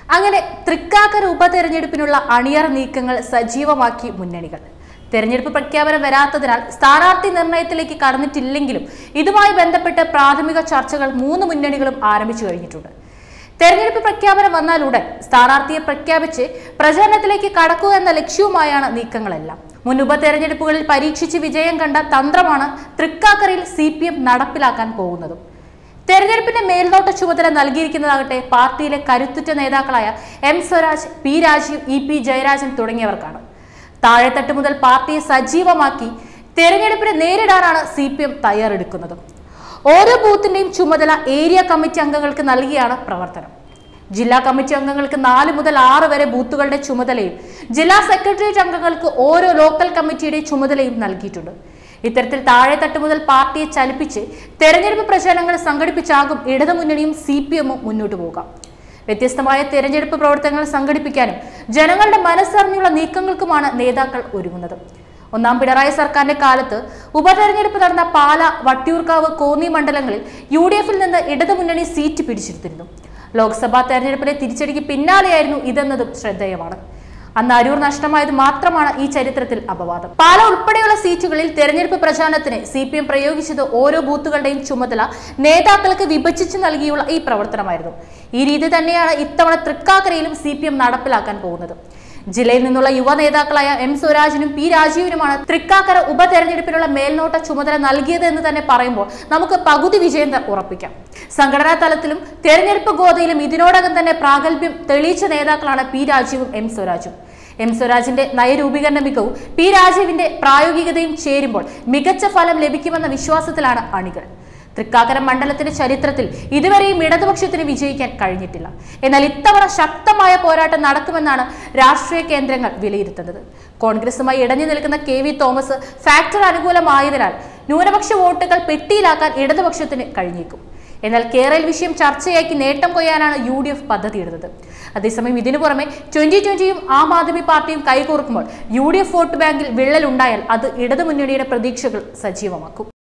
അങ്ങനെ തൃക്കാക്കര ഉപതെരഞ്ഞെടുപ്പിനുള്ള അണിയറ നീക്കങ്ങൾ സജീവമാക്കി മുന്നണികൾ തെരഞ്ഞെടുപ്പ് പ്രഖ്യാപനം വരാത്തതിനാൽ സ്ഥാനാർത്ഥി നിർണയത്തിലേക്ക് കടന്നിട്ടില്ലെങ്കിലും ഇതുമായി ബന്ധപ്പെട്ട് പ്രാഥമിക ചർച്ചകൾ മൂന്ന് മുന്നണികളും ആരംഭിച്ചു കഴിഞ്ഞിട്ടുണ്ട് തെരഞ്ഞെടുപ്പ് പ്രഖ്യാപനം വന്നാലുടൻ സ്ഥാനാർത്ഥിയെ പ്രഖ്യാപിച്ച് പ്രചാരണത്തിലേക്ക് കടക്കുക എന്ന ലക്ഷ്യവുമായാണ് നീക്കങ്ങളെല്ലാം മുൻ ഉപതെരഞ്ഞെടുപ്പുകളിൽ പരീക്ഷിച്ച് വിജയം കണ്ട തന്ത്രമാണ് തൃക്കാക്കരയിൽ സി പി എം നടപ്പിലാക്കാൻ പോകുന്നതും തെരഞ്ഞെടുപ്പിന്റെ മേൽനോട്ട ചുമതല നൽകിയിരിക്കുന്നതാകട്ടെ പാർട്ടിയിലെ കരുത്തുറ്റ നേതാക്കളായ M Swaraj P Rajeev E P Jayarajan തുടങ്ങിയവർക്കാണ് താഴെത്തട്ട് മുതൽ പാർട്ടിയെ സജീവമാക്കി തെരഞ്ഞെടുപ്പിനെ നേരിടാനാണ് സി പി എം തയ്യാറെടുക്കുന്നത് ഓരോ ബൂത്തിന്റെയും ചുമതല ഏരിയ കമ്മിറ്റി അംഗങ്ങൾക്ക് നൽകിയാണ് പ്രവർത്തനം ജില്ലാ കമ്മിറ്റി അംഗങ്ങൾക്ക് നാല് മുതൽ ആറ് വരെ ബൂത്തുകളുടെ ചുമതലയും ജില്ലാ സെക്രട്ടേറിയറ്റ് അംഗങ്ങൾക്ക് ഓരോ ലോക്കൽ കമ്മിറ്റിയുടെ ചുമതലയും നൽകിയിട്ടുണ്ട് ഇത്തരത്തിൽ താഴെത്തട്ട് മുതൽ പാർട്ടിയെ ചലിപ്പിച്ച് തെരഞ്ഞെടുപ്പ് പ്രചാരണങ്ങൾ സംഘടിപ്പിച്ചാകും ഇടതുമുന്നണിയും സി പി എമ്മും മുന്നോട്ട് പോകാം വ്യത്യസ്തമായ തെരഞ്ഞെടുപ്പ് പ്രവർത്തനങ്ങൾ സംഘടിപ്പിക്കാനും ജനങ്ങളുടെ മനസ്സറിഞ്ഞുള്ള നീക്കങ്ങൾക്കുമാണ് നേതാക്കൾ ഒരുങ്ങുന്നത് ഒന്നാം പിണറായി സർക്കാരിന്റെ കാലത്ത് ഉപതെരഞ്ഞെടുപ്പ് നടന്ന പാല വട്ടിയൂർക്കാവ് കോന്നി മണ്ഡലങ്ങളിൽ യു ഡി എഫിൽ നിന്ന് ഇടതുമുന്നണി സീറ്റ് പിടിച്ചെടുത്തിരുന്നു ലോക്സഭാ തെരഞ്ഞെടുപ്പിലെ തിരിച്ചടിക്ക് പിന്നാലെയായിരുന്നു ഇതെന്നതും ശ്രദ്ധേയമാണ് അന്ന് അരൂർ നഷ്ടമായത് മാത്രമാണ് ഈ ചരിത്രത്തിൽ അപവാദം പാല ഉൾപ്പെടെയുള്ള സീറ്റുകളിൽ തെരഞ്ഞെടുപ്പ് പ്രചാരണത്തിന് സി പി എം പ്രയോഗിച്ചത് ഓരോ ബൂത്തുകളുടെയും ചുമതല നേതാക്കൾക്ക് വിഭജിച്ച് നൽകിയുള്ള ഈ പ്രവർത്തനമായിരുന്നു ഈ രീതി തന്നെയാണ് ഇത്തവണ തൃക്കാക്കരയിലും സി പി എം നടപ്പിലാക്കാൻ പോകുന്നത് ജില്ലയിൽ നിന്നുള്ള യുവ നേതാക്കളായ എം സ്വരാജിനും പി രാജീവിനുമാണ് തൃക്കാക്കര ഉപതെരഞ്ഞെടുപ്പിനുള്ള മേൽനോട്ട ചുമതല നൽകിയത് എന്ന് തന്നെ പറയുമ്പോൾ നമുക്ക് പകുതി വിജയം ത- ഉറപ്പിക്കാം സംഘടനാ തലത്തിലും തെരഞ്ഞെടുപ്പ് ഗോതയിലും ഇതിനോടകം തന്നെ പ്രാഗൽഭ്യം തെളിയിച്ച നേതാക്കളാണ് പി രാജീവും എം സ്വരാജും എം സ്വരാജിന്റെ നയരൂപീകരണ മികവും പി രാജീവിന്റെ പ്രായോഗികതയും ചേരുമ്പോൾ മികച്ച ഫലം ലഭിക്കുമെന്ന വിശ്വാസത്തിലാണ് അണികൾ തൃക്കാക്കര മണ്ഡലത്തിന്റെ ചരിത്രത്തിൽ ഇതുവരെയും ഇടതുപക്ഷത്തിന് വിജയിക്കാൻ കഴിഞ്ഞിട്ടില്ല എന്നാൽ ഇത്തവണ ശക്തമായ പോരാട്ടം നടക്കുമെന്നാണ് രാഷ്ട്രീയ കേന്ദ്രങ്ങൾ വിലയിരുത്തുന്നത് കോൺഗ്രസുമായി ഇടഞ്ഞു നിൽക്കുന്ന കെ വി തോമസ് ഫാക്ടർ അനുകൂലമായതിനാൽ ന്യൂനപക്ഷ വോട്ടുകൾ പെട്ടിയിലാക്കാൻ ഇടതുപക്ഷത്തിന് കഴിഞ്ഞേക്കും എന്നാൽ കേരള വിഷയം ചർച്ചയാക്കി നേട്ടം കൊയ്യാനാണ് യു ഡി എഫ് പദ്ധതിയിടുന്നത് അതേസമയം ഇതിനു പുറമെ ട്വന്റി ട്വന്റിയും ആം ആദ്മി പാർട്ടിയും കൈകോർക്കുമ്പോൾ യു ഡി എഫ് വോട്ട് ബാങ്കിൽ വിള്ളൽ ഉണ്ടായാൽ അത് ഇടതുമുന്നണിയുടെ പ്രതീക്ഷകൾ സജീവമാക്കും